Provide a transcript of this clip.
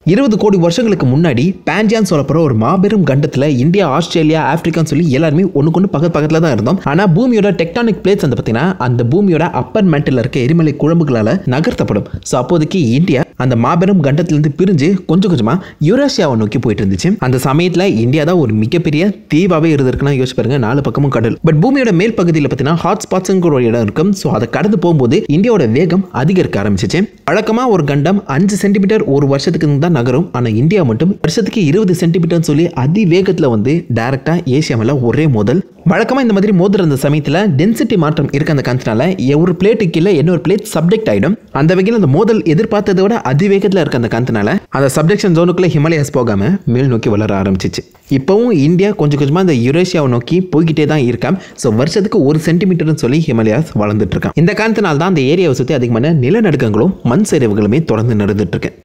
இருபது கோடி வருஷங்களுக்கு முன்னாடி பேஞ்சியான்னு சொல்லப்படுற ஒரு மாபெரும் கண்டத்தில் இந்தியா ஆஸ்திரேலியா ஆப்பிரிக்கான்னு சொல்லி எல்லாருமே ஒன்றுக்கு ஒன்று பக்கத்து பக்கத்தில் தான் இருந்தோம் ஆனால் பூமியோட டெக்டானிக் பிளேட்ஸ் வந்து பார்த்தீங்கன்னா அந்த பூமியோட அப்பர் மேட்டில் இருக்க எரிமலை குழம்புகளால் நகர்த்தப்படும் ஸோ அப்போதைக்கு இந்தியா அந்த மாபெரும் கண்டத்திலிருந்து பிரிஞ்சு கொஞ்சம் கொஞ்சமாக யூரேஷியாவை நோக்கி போயிட்டு இருந்துச்சு அந்த சமயத்தில் இந்தியா தான் ஒரு மிகப்பெரிய தீவாகவே இருந்திருக்குன்னா யோசிச்சு பாருங்க நாலு பக்கமும் கடல் பட் பூமியோட மேல் பகுதியில் பார்த்தீங்கன்னா ஹாட் ஸ்பாட்ஸுங்கிற ஒரு இடம் இருக்கும் ஸோ அதை கடந்து போகும்போது இந்தியாவோட வேகம் அதிகரிக்க ஆரம்பிச்சிச்சு வழக்கமாக ஒரு கண்டம் அஞ்சு சென்டிமீட்டர் ஒரு வருஷத்துக்கு தான் நகரும் ஆனால் இந்தியா மட்டும் வருஷத்துக்கு இருபது சென்டிமீட்டர்னு சொல்லி அதிவேகத்தில் வந்து டைரெக்டாக ஏசியா மேலே ஒரே மோதல் வழக்கமாக இந்த மாதிரி மோதுற அந்த சமயத்தில் டென்சிட்டி மாற்றம் இருக்க அந்த காரணத்தினால ஒரு பிளேட்டு கீழே இன்னொரு பிளேட் சப்ஜெக்ட் ஆகிடும் அந்த வகையில் அந்த மோதல் எதிர்பார்த்ததை விட அதிவேகத்தில் இருக்க அந்த காரணத்தினால அந்த சப்ஜெக்ஷன் ஜோனுக்குள்ளே ஹிமாலயாஸ் போகாமல் மேல் நோக்கி வளர ஆரம்பிச்சிச்சு இப்போவும் இந்தியா கொஞ்சம் கொஞ்சமாக இந்த யுரேஷியாவை நோக்கி போய்கிட்டே தான் இருக்கான் ஸோ வருஷத்துக்கு ஒரு சென்டிமீட்டர்னு சொல்லி ஹிமாலயாஸ் வளர்ந்துட்டு இருக்கான் இந்த காரணத்தினால தான் அந்த ஏரியாவை சுற்றி அதிகமான நிலநடுக்கங்களும் மண் சரிவுகளுமே தொடர்ந்து நடந்துட்டு இருக்கு